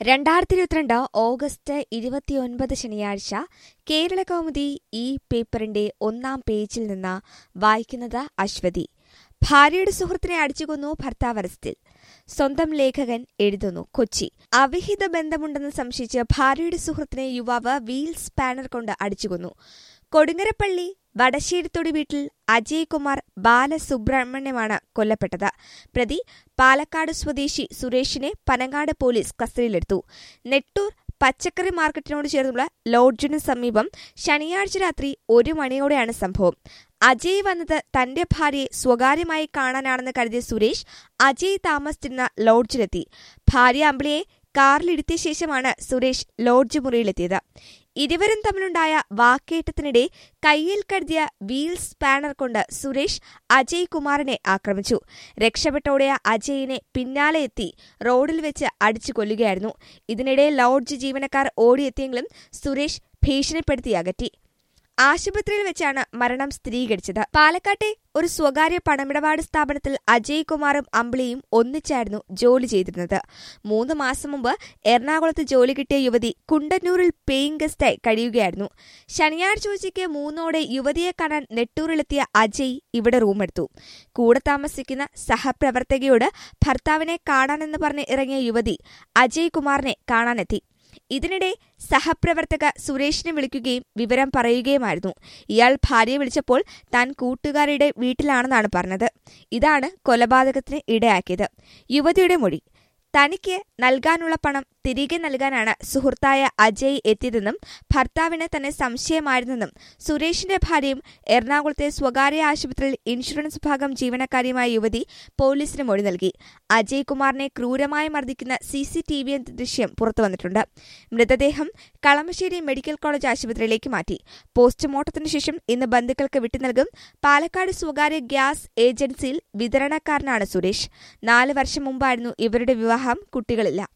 രണ്ടായിരത്തി ഇരുപത്തിരണ്ട് ഓഗസ്റ്റ് ഇരുപത്തിയൊൻപത് ശനിയാഴ്ച കേരള കൗമുദി ഈ പേപ്പറിന്റെ ഒന്നാം പേജിൽ നിന്ന് വായിക്കുന്നത് അശ്വതി ഭാര്യയുടെ സുഹൃത്തിനെ അടിച്ചുകൊന്നു ഭർത്താവ് അറസ്റ്റിൽ സ്വന്തം ലേഖകൻ എഴുതുന്നു കൊച്ചി അവിഹിത ബന്ധമുണ്ടെന്ന് സംശയിച്ച് ഭാര്യയുടെ സുഹൃത്തിനെ യുവാവ് വീൽ സ്പാനർ കൊണ്ട് അടിച്ചുകൊന്നു കൊടുങ്ങരപ്പള്ളി വടശ്ശേരിത്തൊടി വീട്ടിൽ അജയ് കുമാർ ബാലസുബ്രഹ്മണ്യമാണ് കൊല്ലപ്പെട്ടത് പ്രതി പാലക്കാട് സ്വദേശി സുരേഷിനെ പനങ്ങാട് പോലീസ് കസ്റ്റഡിയിലെടുത്തു നെട്ടൂർ പച്ചക്കറി മാർക്കറ്റിനോട് ചേർന്നുള്ള ലോഡ്ജിനു സമീപം ശനിയാഴ്ച രാത്രി ഒരു മണിയോടെയാണ് സംഭവം അജയ് വന്നത് തന്റെ ഭാര്യയെ സ്വകാര്യമായി കാണാനാണെന്ന് കരുതിയ സുരേഷ് അജയ് താമസിച്ചിരുന്ന ലോഡ്ജിലെത്തി ഭാര്യ അമ്പിളിയെ കാറിലിരുത്തിയ ശേഷമാണ് സുരേഷ് ലോഡ്ജ് മുറിയിലെത്തിയത് ഇരുവരും തമ്മിലുണ്ടായ വാക്കേറ്റത്തിനിടെ കയ്യിൽ കരുതിയ വീൽ സ്പാനർ കൊണ്ട് സുരേഷ് അജയ് കുമാറിനെ ആക്രമിച്ചു രക്ഷപ്പെട്ടോടിയ അജയിനെ പിന്നാലെ എത്തി റോഡിൽ വെച്ച് അടിച്ചു കൊല്ലുകയായിരുന്നു ഇതിനിടെ ലോഡ്ജ് ജീവനക്കാർ ഓടിയെത്തിയെങ്കിലും സുരേഷ് ഭീഷണിപ്പെടുത്തി അകറ്റി ആശുപത്രിയിൽ വെച്ചാണ് മരണം സ്ഥിരീകരിച്ചത് പാലക്കാട്ടെ ഒരു സ്വകാര്യ പണമിടപാട് സ്ഥാപനത്തിൽ അജയ് കുമാറും അമ്പിളിയും ഒന്നിച്ചായിരുന്നു ജോലി ചെയ്തിരുന്നത് മൂന്ന് മാസം മുമ്പ് എറണാകുളത്ത് ജോലി കിട്ടിയ യുവതി കുണ്ടന്നൂരിൽ പേയിങ് ഗസ്റ്റായി കഴിയുകയായിരുന്നു ശനിയാഴ്ച ഉച്ചയ്ക്ക് മൂന്നോടെ യുവതിയെ കാണാൻ നെട്ടൂരിലെത്തിയ അജയ് ഇവിടെ റൂമെടുത്തു കൂടെ താമസിക്കുന്ന സഹപ്രവർത്തകയോട് ഭർത്താവിനെ കാണാനെന്ന് പറഞ്ഞ് ഇറങ്ങിയ യുവതി അജയ് കുമാറിനെ കാണാനെത്തി ഇതിനിടെ സഹപ്രവർത്തക സുരേഷിനെ വിളിക്കുകയും വിവരം പറയുകയുമായിരുന്നു ഇയാൾ ഭാര്യയെ വിളിച്ചപ്പോൾ താൻ കൂട്ടുകാരുടെ വീട്ടിലാണെന്നാണ് പറഞ്ഞത് ഇതാണ് കൊലപാതകത്തിന് ഇടയാക്കിയത് യുവതിയുടെ മൊഴി തനിക്ക് നൽകാനുള്ള പണം തിരികെ നൽകാനാണ് സുഹൃത്തായ അജയ് എത്തിയതെന്നും ഭർത്താവിന് തന്നെ സംശയമായിരുന്നെന്നും സുരേഷിന്റെ ഭാര്യയും എറണാകുളത്തെ സ്വകാര്യ ആശുപത്രിയിൽ ഇൻഷുറൻസ് വിഭാഗം ജീവനക്കാരിയുമായ യുവതി പോലീസിന് മൊഴി നൽകി അജയ് കുമാറിനെ ക്രൂരമായി മർദ്ദിക്കുന്ന സി സി ടി വി ദൃശ്യം പുറത്തുവന്നിട്ടുണ്ട് മൃതദേഹം കളമശ്ശേരി മെഡിക്കൽ കോളേജ് ആശുപത്രിയിലേക്ക് മാറ്റി പോസ്റ്റ്മോർട്ടത്തിനു ശേഷം ഇന്ന് ബന്ധുക്കൾക്ക് വിട്ടുനൽകും പാലക്കാട് സ്വകാര്യ ഗ്യാസ് ഏജൻസിയിൽ വിതരണക്കാരനാണ് സുരേഷ് നാല് വർഷം മുമ്പായിരുന്നു ഇവരുടെ വിവാഹം കുട്ടികളില്ല